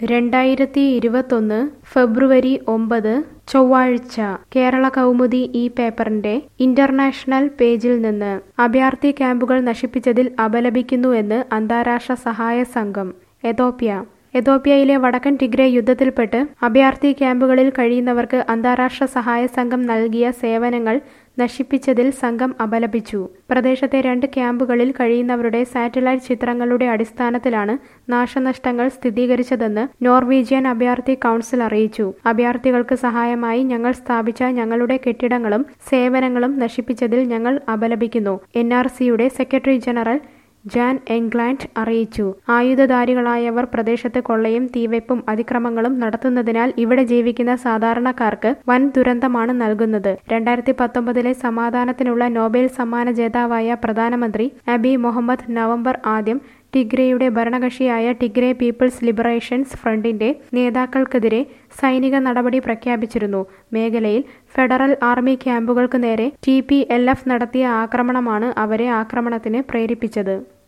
രണ്ടായിരത്തി ഇരുപത്തൊന്ന് ഫെബ്രുവരി ഒമ്പത് ചൊവ്വാഴ്ച കേരള കൗമുദി ഈ പേപ്പറിന്റെ ഇന്റർനാഷണൽ പേജിൽ നിന്ന് അഭയാർത്ഥി ക്യാമ്പുകൾ നശിപ്പിച്ചതിൽ അപലപിക്കുന്നുവെന്ന് അന്താരാഷ്ട്ര സഹായ സംഘം എതോപ്യ എതോപ്യയിലെ വടക്കൻ ടിഗ്രേ യുദ്ധത്തിൽപ്പെട്ട് അഭയാർത്ഥി ക്യാമ്പുകളിൽ കഴിയുന്നവർക്ക് അന്താരാഷ്ട്ര സഹായ സംഘം നൽകിയ സേവനങ്ങൾ നശിപ്പിച്ചതിൽ സംഘം അപലപിച്ചു പ്രദേശത്തെ രണ്ട് ക്യാമ്പുകളിൽ കഴിയുന്നവരുടെ സാറ്റലൈറ്റ് ചിത്രങ്ങളുടെ അടിസ്ഥാനത്തിലാണ് നാശനഷ്ടങ്ങൾ സ്ഥിരീകരിച്ചതെന്ന് നോർവീജിയൻ അഭയാർത്ഥി കൗൺസിൽ അറിയിച്ചു അഭയാർത്ഥികൾക്ക് സഹായമായി ഞങ്ങൾ സ്ഥാപിച്ച ഞങ്ങളുടെ കെട്ടിടങ്ങളും സേവനങ്ങളും നശിപ്പിച്ചതിൽ ഞങ്ങൾ അപലപിക്കുന്നു എൻ ആർ സിയുടെ സെക്രട്ടറി ജനറൽ ജാൻ എംഗ്ലാൻഡ് അറിയിച്ചു ആയുധധാരികളായവർ പ്രദേശത്ത് കൊള്ളയും തീവെപ്പും അതിക്രമങ്ങളും നടത്തുന്നതിനാൽ ഇവിടെ ജീവിക്കുന്ന സാധാരണക്കാർക്ക് വൻ ദുരന്തമാണ് നൽകുന്നത് രണ്ടായിരത്തി പത്തൊമ്പതിലെ സമാധാനത്തിനുള്ള നോബൽ സമ്മാന ജേതാവായ പ്രധാനമന്ത്രി അബി മുഹമ്മദ് നവംബർ ആദ്യം ടിഗ്രേയുടെ ഭരണകക്ഷിയായ ടിഗ്രേ പീപ്പിൾസ് ലിബറേഷൻസ് ഫ്രണ്ടിന്റെ നേതാക്കൾക്കെതിരെ സൈനിക നടപടി പ്രഖ്യാപിച്ചിരുന്നു മേഖലയിൽ ഫെഡറൽ ആർമി ക്യാമ്പുകൾക്ക് നേരെ ടി നടത്തിയ ആക്രമണമാണ് അവരെ ആക്രമണത്തിന് പ്രേരിപ്പിച്ചത്